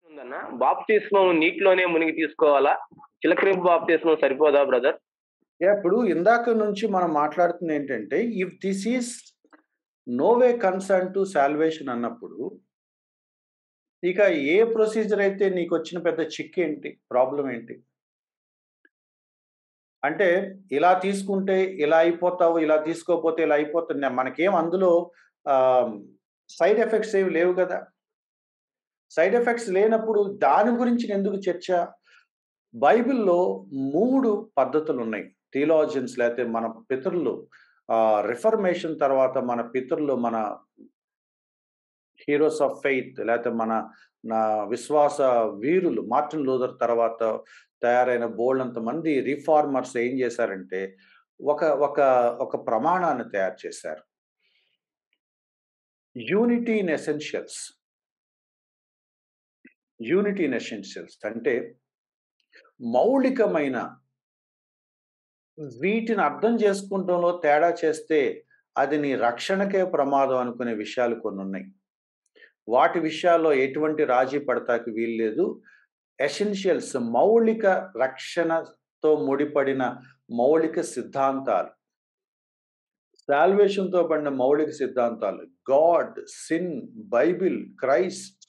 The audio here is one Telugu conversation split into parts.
ఉందన్న బాప్తిస్మం నీటిలోనే మునిగి తీసుకోవాలా చిలకరింపు బాప్తిస్మం సరిపోదా బ్రదర్ ఇప్పుడు ఇందాక నుంచి మనం మాట్లాడుతుంది ఏంటంటే if this is no way concern to salvation అన్నప్పుడు ఇక ఏ ప్రొసీజర్ అయితే నీకు వచ్చిన పెద్ద చిక్ ఏంటి ప్రాబ్లం ఏంటి అంటే ఇలా తీసుకుంటే ఇలా అయిపోతావు ఇలా తీసుకోకపోతే ఇలా అయిపోతుంది మనకేం అందులో సైడ్ ఎఫెక్ట్స్ ఏమి లేవు కదా సైడ్ ఎఫెక్ట్స్ లేనప్పుడు దాని గురించి ఎందుకు చర్చ బైబిల్లో మూడు పద్ధతులు ఉన్నాయి థియలాజియన్స్ లేకపోతే మన పితరులు రిఫర్మేషన్ తర్వాత మన పితరులు మన హీరోస్ ఆఫ్ ఫెయిత్ లేకపోతే మన నా విశ్వాస వీరులు మార్టిన్ లూథర్ తర్వాత తయారైన బోల్డ్ మంది రిఫార్మర్స్ ఏం చేశారంటే ఒక ఒక ఒక ప్రమాణాన్ని తయారు చేశారు unity in essentials unity in essentials అంటే మౌలికమైన వీటిని అర్థం చేసుకుంటంలో తేడా చేస్తే అది నీ రక్షణకే ప్రమాదం అనుకునే విషయాలు కొన్ని ఉన్నాయి వాటి విషయాల్లో ఎటువంటి రాజీ పడతాకి వీల్లేదు ఎసెన్షియల్స్ మౌలిక రక్షణతో ముడిపడిన మౌలిక సిద్ధాంతాలు సాల్వేషన్తో పడిన మౌలిక సిద్ధాంతాలు గాడ్ సిన్ బైబిల్ క్రైస్ట్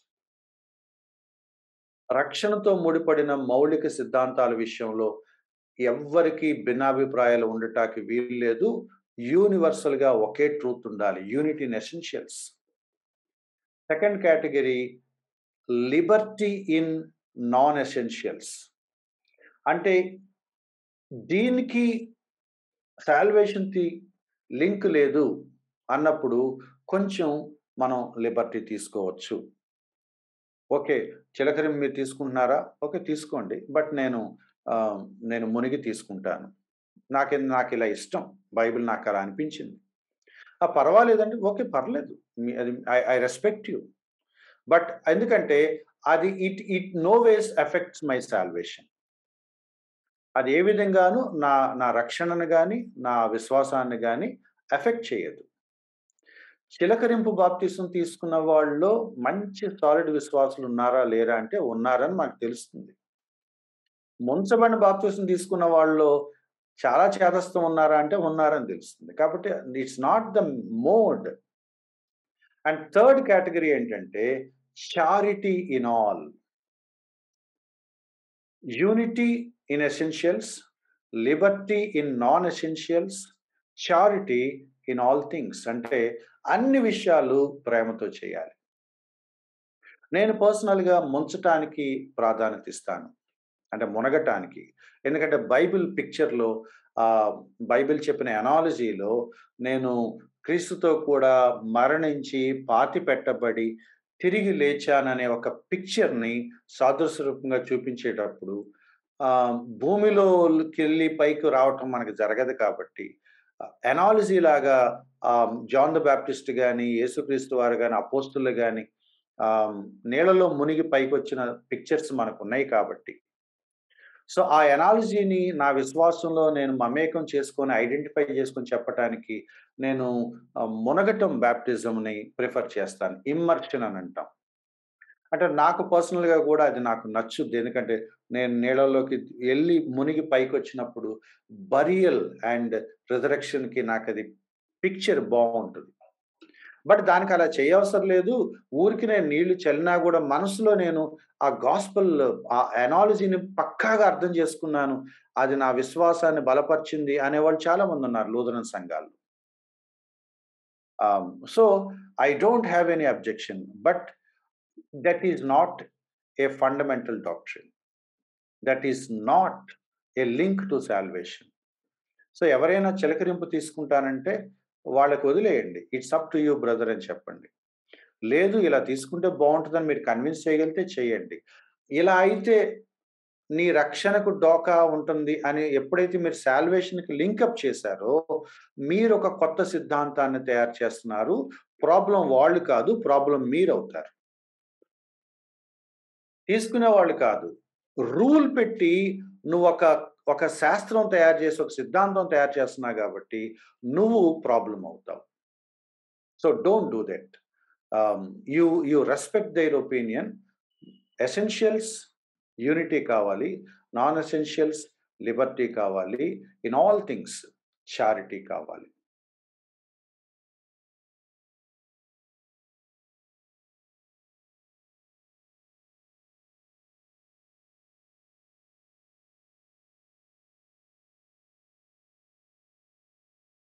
రక్షణతో ముడిపడిన మౌలిక సిద్ధాంతాల విషయంలో ఎవ్వరికి భిన్నాభిప్రాయాలు ఉండటానికి వీల్లేదు యూనివర్సల్ గా ఒకే ట్రూత్ ఉండాలి unity in essentials second category liberty in non essentials అంటే దీనికి సాల్వేషన్కి లింక్ లేదు అన్నప్పుడు కొంచెం మనం లిబర్టీ తీసుకోవచ్చు ఓకే చిలకరి మీరు తీసుకుంటున్నారా ఓకే తీసుకోండి బట్ నేను నేను మునిగి తీసుకుంటాను నాకు నాకు ఇలా ఇష్టం బైబిల్ నాకు అలా అనిపించింది ఆ పర్వాలేదండి ఓకే పర్లేదు అది I I respect you but ఎందుకంటే అది it it no ways effects my salvation అది ఏ విధంగానూ నా నా రక్షణను కానీ నా విశ్వాసాన్ని కానీ ఎఫెక్ట్ చేయదు చిలకరింపు బాప్తీసం తీసుకున్న వాళ్ళలో మంచి సాలిడ్ విశ్వాసులు ఉన్నారా లేరా అంటే ఉన్నారని మాకు తెలుస్తుంది ముంచబడిన బాప్తీసం తీసుకున్న వాళ్ళలో చాలా చేతస్థం ఉన్నారా అంటే ఉన్నారని తెలుస్తుంది కాబట్టి it's not the mode and third category ఏంటంటే charity in all unity in essentials liberty in non essentials charity in all things అంటే అన్ని విషయాలు ప్రేమతో చేయాలి నేను పర్సనల్గా ముంచటానికి ప్రాధాన్యత ఇస్తాను అంటే మునగటానికి ఎందుకంటే బైబిల్ పిక్చర్లో బైబిల్ చెప్పిన ఎనాలజీలో నేను క్రీస్తుతో కూడా మరణించి పాతి పెట్టబడి తిరిగి లేచాననే ఒక పిక్చర్ని సాదృశ్యరూపంగా చూపించేటప్పుడు భూమిలోకి వెళ్ళి పైకి రావటం మనకు జరగదు కాబట్టి ఎనాలజీ లాగా జాన్ ద బ్యాప్టిస్ట్ కానీ యేసుక్రీస్తు వారు కానీ అపోస్తులు కానీ నీళ్ళలో మునిగి పైకి వచ్చిన పిక్చర్స్ మనకు ఉన్నాయి కాబట్టి సో ఆ ఎనాలజీని నా విశ్వాసంలో నేను మమేకం చేసుకొని ఐడెంటిఫై చేసుకొని చెప్పడానికి నేను మునగటం బ్యాప్టిజంని ప్రిఫర్ చేస్తాను ఇమ్మర్షన్ అని అంటాం అంటే నాకు పర్సనల్గా కూడా అది నాకు నచ్చుద్ది ఎందుకంటే నేను నీళ్ళలోకి వెళ్ళి మునిగి పైకి వచ్చినప్పుడు బరియల్ అండ్ రిజరక్షన్కి నాకు అది పిక్చర్ బాగుంటుంది బట్ దానికి అలా చేయవసరం లేదు ఊరికి నేను నీళ్లు చల్లినా కూడా మనసులో నేను ఆ గాస్పల్ ఆ ఎనాలజీని పక్కాగా అర్థం చేసుకున్నాను అది నా విశ్వాసాన్ని బలపరిచింది అనేవాళ్ళు చాలా మంది ఉన్నారు లూదరన్ సంఘాలు so I don't have any objection but that is not a fundamental doctrine that is not a link to salvation so ఎవరైనా చిలకరింపు తీసుకుంటానంటే వాళ్ళకి వదిలేయండి it's up to you brother అని చెప్పండి లేదు ఇలా తీసుకుంటే బాగుంటుందని మీరు కన్విన్స్ చేయగలిగితే చేయండి ఇలా అయితే నీ రక్షణకు డోకా ఉంటుంది అని ఎప్పుడైతే మీరు సాల్వేషన్కి లింకప్ చేశారో మీరు ఒక కొత్త సిద్ధాంతాన్ని తయారు చేస్తున్నారు ప్రాబ్లం వాళ్ళు కాదు ప్రాబ్లం మీరు అవుతారు తీసుకునే వాళ్ళు కాదు రూల్ పెట్టి నువ్వు ఒక ఒక శాస్త్రం తయారు చేసి ఒక సిద్ధాంతం తయారు చేస్తున్నావు కాబట్టి నువ్వు ప్రాబ్లం అవుతావు so don't do that you you respect their opinion essentials unity కావాలి నాన్ ఎసెన్షియల్స్ లిబర్టీ కావాలి ఇన్ ఆల్ థింగ్స్ చారిటీ కావాలి